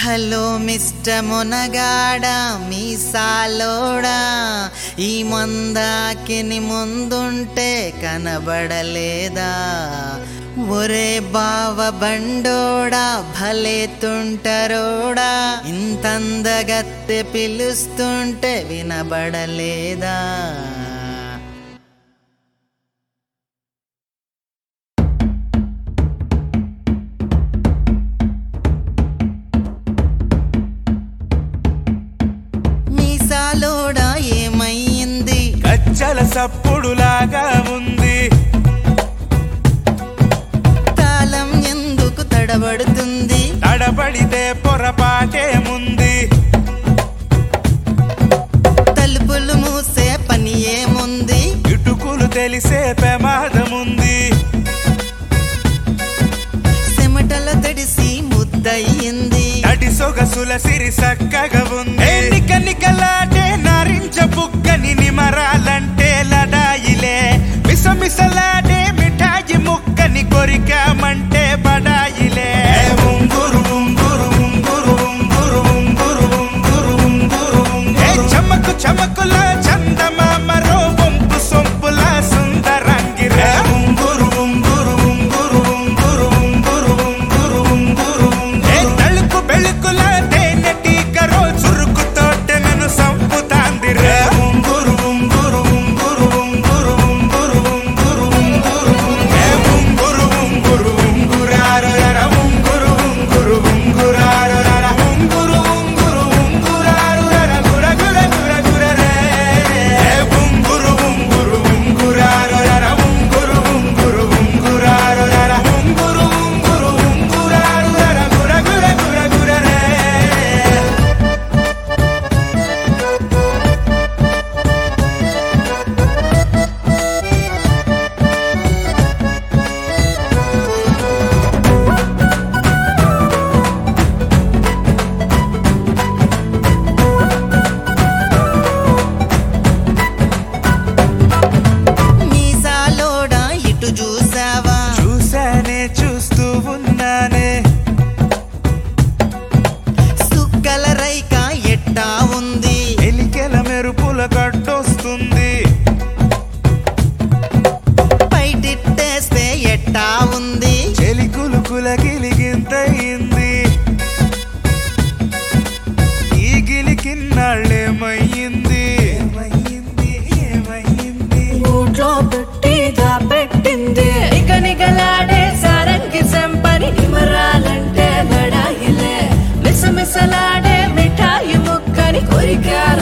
hello mister మునగాడ మీసాలోడా ఈ మందాకిని ముందుంటే కనబడలేదా ఒరే బావ బండోడా భలే తుంటరోడా ఇంతందగత్తె పిలుస్తుంటే వినబడలేదా మీసాలోడా ఏమయ్యింది గజ్జల సప్పుడులాగా ఉంది తాళం ఎందుకు తడబడుతుంది తడబడితే పొరపాటేముంది తలుపులు మూసే పని ఏముంది ఇటుకులు తెలిసే ప్రమాదముంది చెమటల తడిసి ముద్దయ్యింది నడి సొగసుల సిరి సక్కగా ఉంది నిక నికలాటే నారింజ బుగ్గని నిమరాలంటే లడాయిలే మిసమిసలాడే మిఠాయి ముక్కని కొరికామంటే బడాయిలే ఉంగురు ఉంగురు ఉంగురు ఉంగురు ఉంగురు ఉంగురు ఉంగురు ఏ చమకు చమకుల చందమామరో వంపు సొంపుల సుందరంగిరే ఉంగురు ఉంగురు ఉంగురు ఉంగురు ఉంగురు ఉంగురు ఉంగురు ఏ తలుకు బెళుకుల తేనెటీకరో చురుకు తోటె నన్ను సంపుతాందిరే ఉంగురు ఉంగురు ఉంగురు ఉంగురు ఉంగురు ఉంగురు ఉంగురు ఏ ఉంగురు ఉంగురు ఉంగురారు రర ఉంగురు ఉంగురు ఉంగురారు రర ఉంగురు ఉంగురు ఉంగురారు రర గుర గుర గుర గుర రే ఏ ఉంగురు ఉంగురు ఉంగురారు రర ఉంగురు ఉంగురు ఉంగురారు రర ఉంగురు ఉంగురు ఉంగురారు రర గుర గుర గుర గుర రే మీసాలోడా ఇటు చూసావా చూసానే చూస్తూ ఉన్నానే సుక్కల రైక ఎట్టా ఉంది ఎలికెల మెరుపుల గడ్డొస్తుంది పైటిట్టేస్తే ఎట్టా ఉంది చెలికులు కులకిలిగింతయింది ఈ గిలికిన్నాళ్ళేమయ్యింది ఏమయ్యింది ఏమయ్యింది ఊట్లో పెట్టి దాపెట్టింది నిగ నిగలాడే సారంగి సంపని నిమరాలంటే లడాయిలే మిసమిసలాడే మిఠాయి ముక్కని కొరికా